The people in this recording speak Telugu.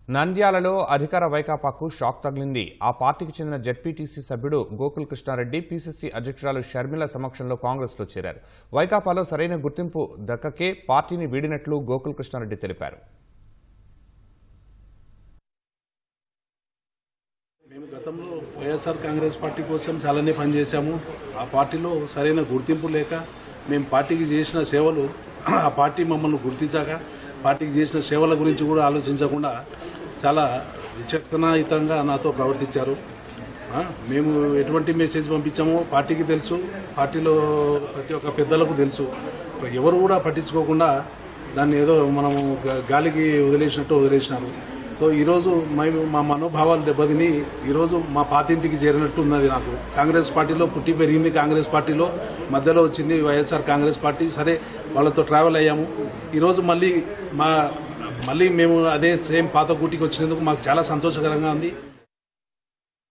నంద్యాలలో అధికార వైకాపాకు షాక్ తగిలింది ఆ పార్టీకి చెందిన జెడ్పీటీసీ సభ్యుడు గోకుల్ కృష్ణారెడ్డి పీసీసీ అధ్యక్షురాలు షర్మిల సమక్షంలో కాంగ్రెస్లో చేరారు వైకాపాలో సరైన గుర్తింపు దక్కకే పార్టీని వీడినట్లు గోకుల్ కృష్ణారెడ్డి తెలిపారు మేము గతంలో వైఎస్ఆర్ కాంగ్రెస్ పార్టీ కోసం చాలానే పనిచేశాము ఆ పార్టీలో సరైన గుర్తింపు లేక మేము పార్టీకి చేసిన సేవలు ఆ పార్టీ మమ్మల్ని గుర్తించాక పార్టీకి చేసిన సేవల గురించి కూడా ఆలోచించకుండా చాలా విచక్షణాయుతంగా నాతో ప్రవర్తించారు ఆ, మేము ఎటువంటి మెసేజ్ పంపించామో పార్టీకి తెలుసు పార్టీలో ప్రతి ఒక్క పెద్దలకు తెలుసు ఎవరు కూడా పట్టించుకోకుండా దాన్ని ఏదో మనము గా- గాలికి వదిలేసినట్టు వదిలేసినారు సో ఈరోజు మేము మా మనోభావాలు దెబ్బతిని ఈరోజు మా పాతింటికి చేరినట్టు ఉన్నది నాకు కాంగ్రెస్ పార్టీలో పుట్టి పెరిగింది కాంగ్రెస్ పార్టీలో మధ్యలో వచ్చింది వైఎస్ఆర్ కాంగ్రెస్ పార్టీ సరే వాళ్ళతో ట్రావెల్ అయ్యాము ఈరోజు మళ్ళీ మా మళ్ళీ మేము అదే సేమ్ పాత గూటికి వచ్చినందుకు మాకు చాలా సంతోషకరంగా ఉంది